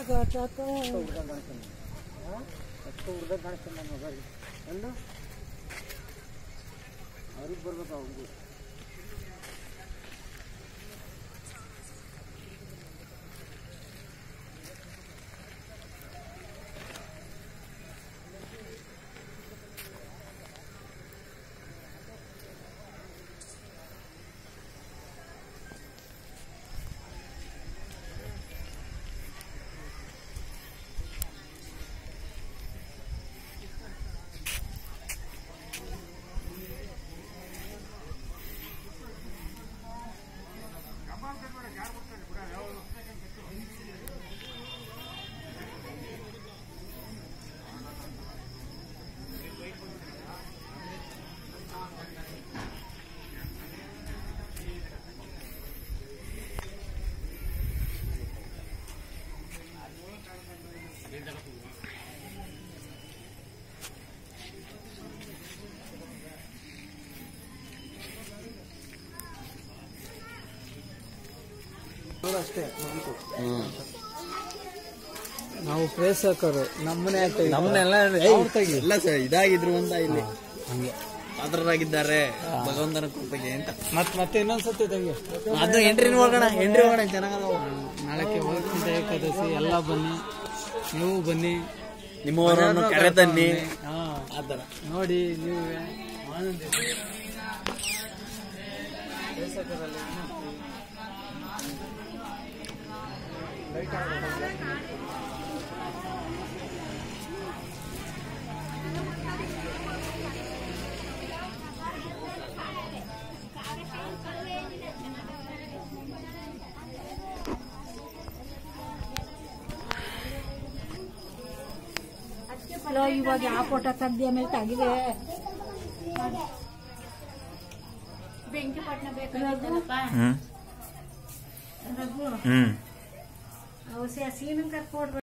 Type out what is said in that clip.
ಅವ್ರಿಗೆ ಬರ್ಬೇಕು ಅವ್ರಿಗೂ ಅಷ್ಟೇ ನಾವು ಪ್ರೇಕ್ಷಕರು ನಮ್ಮನೆ ನಮ್ಮನ್ನೆಲ್ಲ ಅವ್ರ್ ತೆಗಿ. ಎಲ್ಲ ಸ- ಇದಾಗಿದ್ರು ಅಂತ ಇಲ್ಲಿ ಹಂಗೆ ಪಾತ್ರರಾಗಿದ್ದಾರೆ ಭಗವಂತನ ಕೃಪೆಗೆ ಅಂತ ಮತ್ ಮತ್ತೆ ಇನ್ನೊಂದ್ಸತಿ ತೆಗಿ ಅದು ಎಂಟ್ರಿ ನೋಡೋಣ ಎಂಟ್ರಿ ಹೋಗೋಣ ಚೆನ್ನಾಗದಾವ ನಾಳಕ್ಕೆ ವೈಕುಂಠ ಏಕಾದಶಿ ಎಲ್ಲ ಬನ್ನಿ ನೀವು ಬನ್ನಿ ನಿಮ್ಮವರನ್ನು ಕರೆ ತನ್ನಿ ಹಾ ಆತರ ನೋಡಿ ನೀವು ಆನಂದಿಸಿ ಪ್ರೇಕ್ಷಕರಲ್ಲಿ ವಿನಂತಿ. ಲೈಟ್ ಹಾಕ್ಬೇಕು. ಅಲೋ ಇವಾಗ ಯಾವ ಫೋಟೋ ತೆಗ್ದಿ ಆಮೇಲೆ ತೆಗಿದೆ ಬೆಂಕಿ ಪಟ್ನ ಬೇಕಾಗಿತ್ತಲ್ಲಪ್ಪ ಹ್ಮ್ ರಘು ಹ್ಮ್ ಅವು ಸೀನಂಗ್ ಕರ್ಕೊಡ್ಬೇಕು